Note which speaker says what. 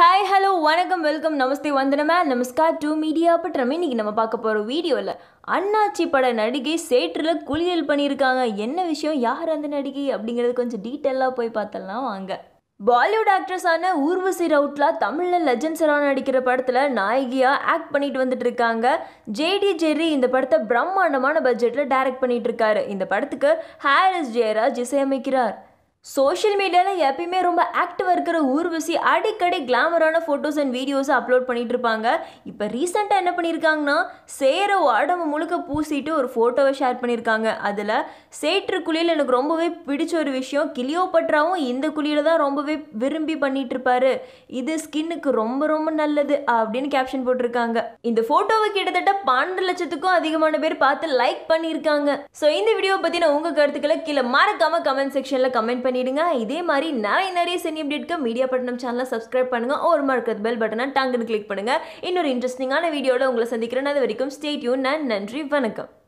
Speaker 1: hi hello வணக்கம் welcome நமஸ்தே வந்தனமே நமஸ்கார் டு மீடியா பட்டம் இன்னைக்கு நம்ம பார்க்க போகிற வீடியோவில் அண்ணாச்சி பட நடிகை சேற்றில் குளியல் பண்ணியிருக்காங்க என்ன விஷயம் யார் அந்த நடிகை அப்படிங்கிறது கொஞ்சம் டீட்டெயிலாக போய் பார்த்தலாம் வாங்க பாலிவுட் ஆக்ட்ரஸான ஊர்வசி ரவுட்லா தமிழில் லெஜன்ஸராக நடிக்கிற படத்தில் நாயகியாக ஆக்ட் பண்ணிட்டு வந்துட்டு இருக்காங்க ஜேடி ஜெர்ரி இந்த படத்தை பிரம்மாண்டமான பட்ஜெட்டில் டைரக்ட் பண்ணிட்டு இருக்காரு இந்த படத்துக்கு ஹாரிஸ் ஜெயராஜ் இசையமைக்கிறார் சோஷியல் மீடியாவில் எப்பயுமே ரொம்ப ஆக்டிவாக இருக்கிற ஊர்வசி அடிக்கடி கிளாமரான ஃபோட்டோஸ் அண்ட் வீடியோஸை அப்லோட் பண்ணிட்டு இருப்பாங்க இப்போ ரீசெண்டாக என்ன பண்ணியிருக்காங்கன்னா சேர உடம்பு முழுக்க பூசிட்டு ஒரு ஃபோட்டோவை ஷேர் பண்ணியிருக்காங்க அதில் சேற்று குளியல் எனக்கு ரொம்பவே பிடிச்ச ஒரு விஷயம் கிளியோபட்ராவும் இந்த குளியலை தான் ரொம்பவே விரும்பி பண்ணிட்டு இருப்பாரு இது ஸ்கின்னுக்கு ரொம்ப ரொம்ப நல்லது அப்படின்னு கேப்ஷன் போட்டிருக்காங்க இந்த ஃபோட்டோவை கிட்டத்தட்ட பன்னெண்டு லட்சத்துக்கும் அதிகமான பேர் பார்த்து லைக் பண்ணியிருக்காங்க ஸோ இந்த வீடியோ பற்றின உங்கள் கருத்துக்களை கீழே மறக்காம கமெண்ட் செக்ஷனில் கமெண்ட் பண்ணிடுங்க இதே மாதிரி நிறைய நிறைய செனி அப்டேட்க்கு மீடியா பட்டணம் சேனலை சப்ஸ்கிரைப் பண்ணுங்க ஒரு மறக்கிறது பெல் பட்டனை டங்குன்னு கிளிக் பண்ணுங்க இன்னொரு இன்ட்ரெஸ்டிங்கான வீடியோவில் உங்களை சந்திக்கிறேன் அது வரைக்கும் ஸ்டே டியூன் நன்றி வணக்கம்